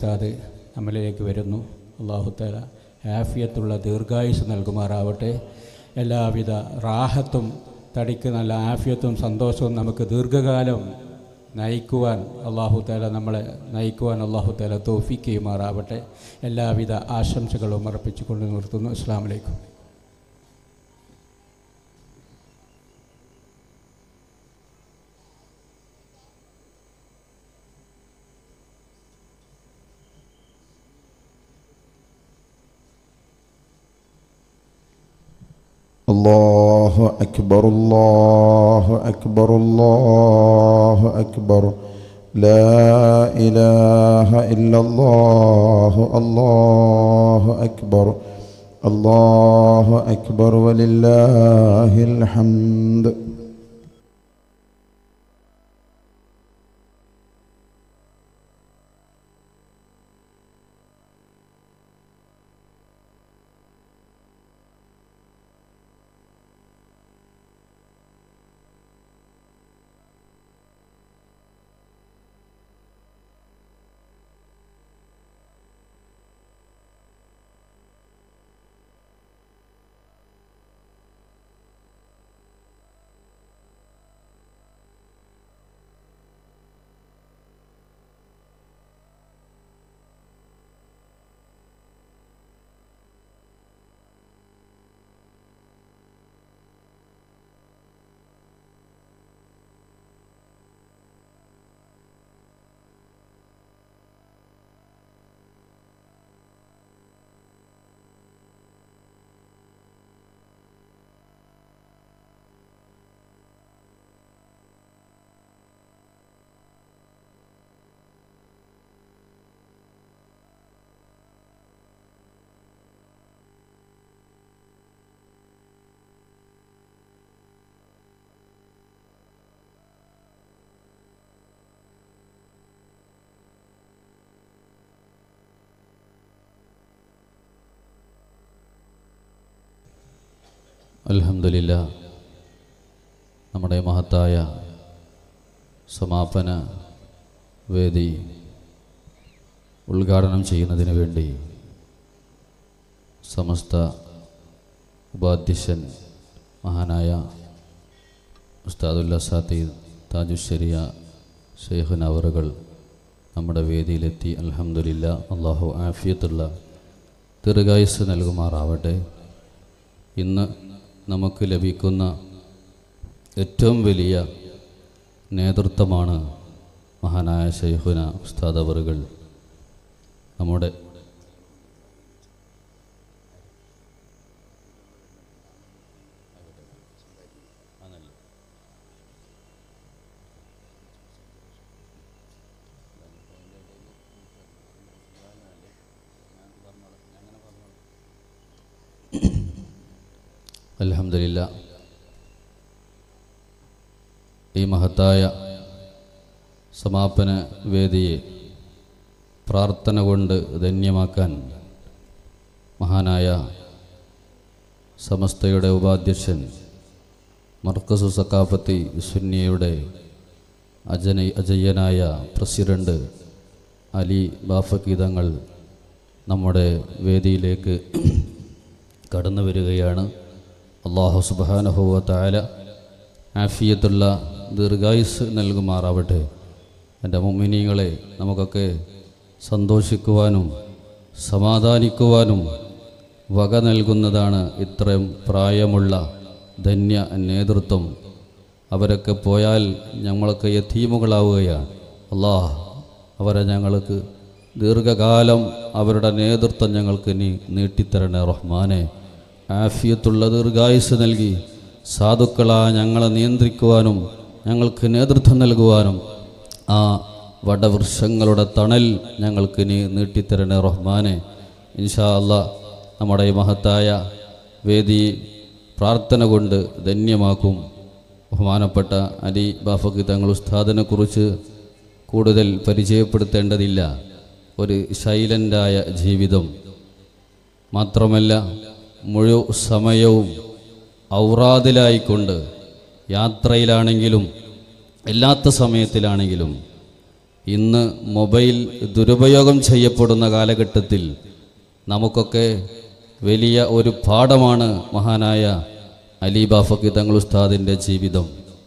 ഉസ്താദ് നമ്മളിലേക്ക് വരുന്നു അള്ളാഹുത്താല ആഫിയത്തുള്ള ദീർഘായുസ് നൽകുമാറാവട്ടെ എല്ലാവിധ റാഹത്തും തടിക്ക് നല്ല ആഫിയത്തും സന്തോഷവും നമുക്ക് ദീർഘകാലം നയിക്കുവാൻ അള്ളാഹു താല നമ്മളെ നയിക്കുവാൻ അള്ളാഹു താല തോഫിക്ക് ചെയ്യുമാറാവട്ടെ എല്ലാവിധ ആശംസകളും അർപ്പിച്ചുകൊണ്ട് നിർത്തുന്നു അസ്സാം വലൈക്കും الله أكبر الله أكبر الله أكبر لا إله إلا الله الله أكبر الله أكبر ولله الحمد അൽഹംദുലില്ല നമ്മുടെ മഹത്തായ സമാപന വേദി ഉദ്ഘാടനം ചെയ്യുന്നതിന് വേണ്ടി സമസ്ത ഉപാധ്യക്ഷൻ മഹാനായ ഉസ്താദുല്ല സാത്തീദ് താജുശരിയ ഷെയ്ഖുൻ അവറുകൾ നമ്മുടെ വേദിയിലെത്തി അൽഹംദുലില്ല അള്ളാഹു ആഫിയത്തുള്ള ദീർഘായുസ് നൽകുമാറാവട്ടെ ഇന്ന് നമുക്ക് ലഭിക്കുന്ന ഏറ്റവും വലിയ നേതൃത്വമാണ് മഹാനായ ഷെയ്ഖുന ഉസ്താദ് അവറുകൾ നമ്മുടെ അലഹമില്ല ഈ മഹത്തായ സമാപന വേദിയെ പ്രാർത്ഥന കൊണ്ട് ധന്യമാക്കാൻ മഹാനായ സമസ്തയുടെ ഉപാധ്യക്ഷൻ മർക്കസു സക്കാഫത്തി സുന്നിയയുടെ അജന അജയ്യനായ പ്രസിഡന്റ് അലി ബാഫക്കീതങ്ങൾ നമ്മുടെ വേദിയിലേക്ക് കടന്നു വരികയാണ് അള്ളാഹു സുബാനഹുവ താല ആഫിയത്തുള്ള ദീർഘായുസ് നൽകുമാറാവട്ടെ എൻ്റെ മുമ്മിനിങ്ങളെ നമുക്കൊക്കെ സന്തോഷിക്കുവാനും സമാധാനിക്കുവാനും വക നൽകുന്നതാണ് ഇത്രയും പ്രായമുള്ള ധന്യ നേതൃത്വം അവരൊക്കെ പോയാൽ ഞങ്ങളൊക്കെ യത്തീമുകളാവുകയാണ് അള്ളാഹ് അവരെ ഞങ്ങൾക്ക് ദീർഘകാലം അവരുടെ നേതൃത്വം ഞങ്ങൾക്ക് നീ നീട്ടിത്തരണേ റഹ്മാനെ ആഫിയത്തുള്ള ദീർഘായുസ് നൽകി സാധുക്കളാ ഞങ്ങളെ നിയന്ത്രിക്കുവാനും ഞങ്ങൾക്ക് നേതൃത്വം നൽകുവാനും ആ വടവൃക്ഷങ്ങളുടെ തണൽ ഞങ്ങൾക്ക് നീ നീട്ടിത്തരണേ റഹ്മാനെ ഇൻഷാ അല്ല നമ്മുടെ ഈ മഹത്തായ വേദി പ്രാർത്ഥന കൊണ്ട് ധന്യമാക്കും ബഹുമാനപ്പെട്ട അലി ബാഫക്ക് തങ്ങൾ ഉസ്താദിനെ കുറിച്ച് കൂടുതൽ പരിചയപ്പെടുത്തേണ്ടതില്ല ഒരു ശൈലൻ്റായ ജീവിതം മാത്രമല്ല മുഴു സമയവും ഔറാദിലായിക്കൊണ്ട് യാത്രയിലാണെങ്കിലും എല്ലാത്ത സമയത്തിലാണെങ്കിലും ഇന്ന് മൊബൈൽ ദുരുപയോഗം ചെയ്യപ്പെടുന്ന കാലഘട്ടത്തിൽ നമുക്കൊക്കെ വലിയ ഒരു പാഠമാണ് മഹാനായ അലി ബാഫക്കി തങ്ങൾ ഉസ്താദിൻ്റെ ജീവിതം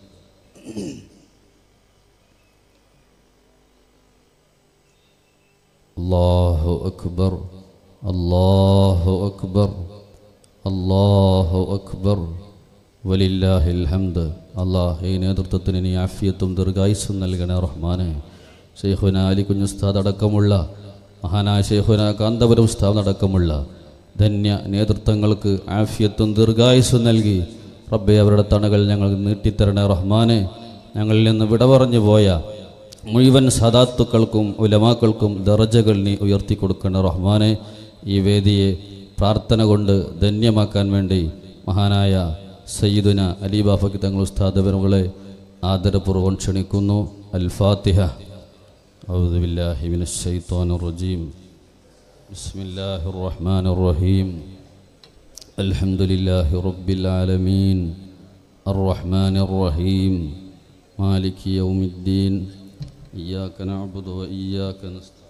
അല്ലാഹു അക്ബർ അല്ലാഹു അക്ബർ അല്ലാഹു അക്ബർ വലില്ലാഹിൽ ഹംദ് അള്ളാഹ് ഈ നേതൃത്വത്തിന് ഇനി ആഫിയത്തും ദീർഘായുസ്സും നൽകണേ റഹ്മാനെ ഷെയ്ഖുന അലി കുഞ്ഞുസ്താദ് അടക്കമുള്ള മഹാനായ ഷെയ്ഖുന കാന്തപുരം ഉസ്താദ് അടക്കമുള്ള ധന്യ നേതൃത്വങ്ങൾക്ക് ആഫിയത്തും ദീർഘായുസ്സും നൽകി റബ്ബെ അവരുടെ തണകൾ ഞങ്ങൾ നീട്ടിത്തരണേ റഹ്മാനെ ഞങ്ങളിൽ നിന്ന് വിട പറഞ്ഞു പോയ മുഴുവൻ സദാത്തുക്കൾക്കും ഉലമാക്കൾക്കും ദറജകൾ നീ ഉയർത്തി കൊടുക്കണ റഹ്മാനെ ഈ വേദിയെ പ്രാർത്ഥന കൊണ്ട് ധന്യമാക്കാൻ വേണ്ടി മഹാനായ സയ്യിദുന അലി ബാഫക്കി തങ്ങൾ ഉസ്താദവരുകളെ ആദരപൂർവ്വം ക്ഷണിക്കുന്നു അൽ ഫാത്തിഹ أعوذ بالله من الشيطان الرجيم بسم الله الرحمن الرحيم الحمد لله رب العالمين الرحمن الرحيم مالك يوم الدين إياك نعبد وإياك نستعين